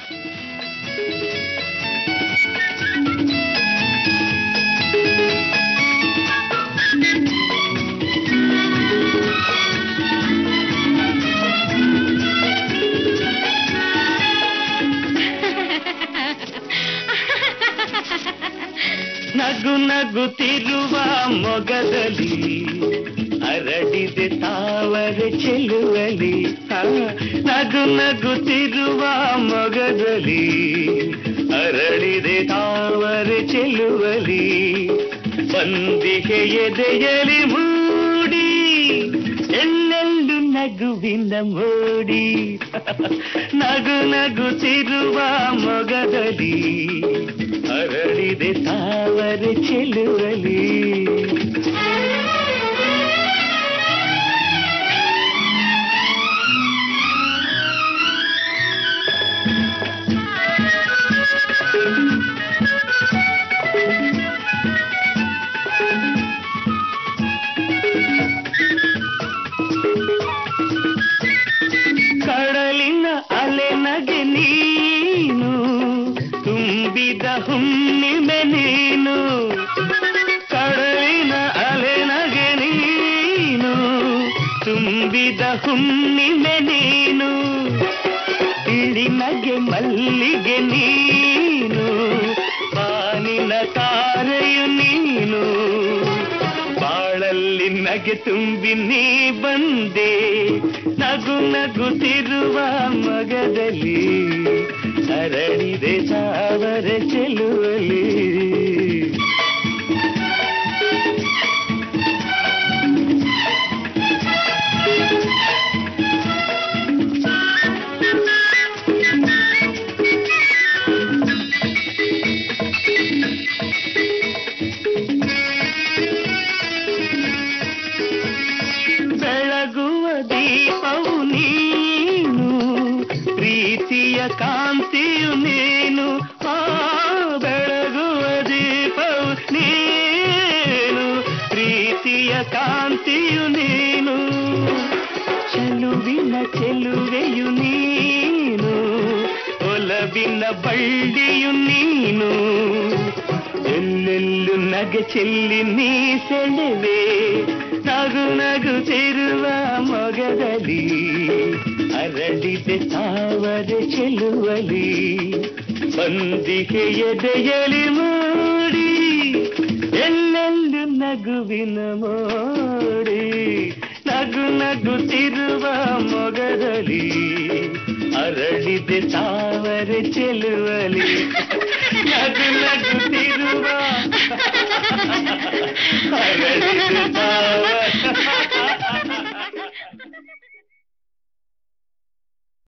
ನಗು ನಗುತ್ತಿರುವ ಮೊಗದಲ್ಲಿ ಹರಡಿದೆ ತಾವರೆ ಚೆಲುವಲಿ ಆ, ನಗು ನಗುತ್ತಿರುವ ಮೊಗದಲ್ಲಿ ಹರಡಿದೆ ತಾವರೆ ಚೆಲುವಲಿ ಬಂದಿಗೆ ಎದೆಯಲಿ ಮೂಡಿ ಎಲ್ಲೆಲ್ಲು ನಗುವಿನ ಮೋಡಿ ನಗು ನಗುತ್ತಿರುವ ಮೊಗದಲ್ಲಿ ಹರಡಿದೆ ತಾವರೆ ಚೆಲುವಲಿ ಕಡಲಿನ ಅಲೆ ನಗೆ ನೀನು ತುಂಬಿದ ಹುಣ್ಣಿಮೆ ನೀನು ಕಡಲಿನ ಅಲೆ ನಗೆ ನೀನು ತುಂಬಿದ ಹುಣ್ಣಿಮೆ ನೀನು ಇಳಿ ನಗೆ ಮಲ್ಲಿಗೆ ನೀನು ಬಾನಿನ ತಾರೆಯು ನೀನು ಬಾಳಲ್ಲಿ ನಗೆ ತುಂಬಿ ನೀ ಬಂದೆ ನಗು ನಗುತ್ತಿರುವ ಮಗದಲ್ಲಿ ಹರಡಿದೆ ಸಾವರ ಚೆಲುವಲಿ ಬೆಳಗುವ ದೀಪವು ನೀನು ಪ್ರೀತಿಯ ಕಾಂತಿಯು ನೀನು ಆ ಬೆಳಗುವ ದೀಪವು ನೀನು ಪ್ರೀತಿಯ ಕಾಂತಿಯು ನೀನು ಚೆಲುವಿನ ಚೆಲುವೆಯು ನೀನು ಒಲವಿನ ಬಳ್ಳಿಯು ನೀನು ಎಲ್ಲೆಲ್ಲು ನಗೆ ಚೆಲ್ಲಿ ನೀ ಸೆಳೆವೆ ನಗು ನಗುತ್ತಿರುವ ಮೊಗದಲ್ಲಿ ಹರಡಿದೆ ತಾವರೆ ಚೆಲುವಲಿ ಬಂದಿಗೆ ಎದೆಯಲಿ ಮೂಡಿ ಎಲ್ಲೆಲ್ಲು ನಗುವಿನ ಮೋಡಿ ನಗು ನಗುತ್ತಿರುವ ಮೊಗದಲ್ಲಿ ಅರಳಿದೆ ತಾವರೆ ಚೆಲುವಲಿ ನಗು ನಗುತ್ತಿರುವ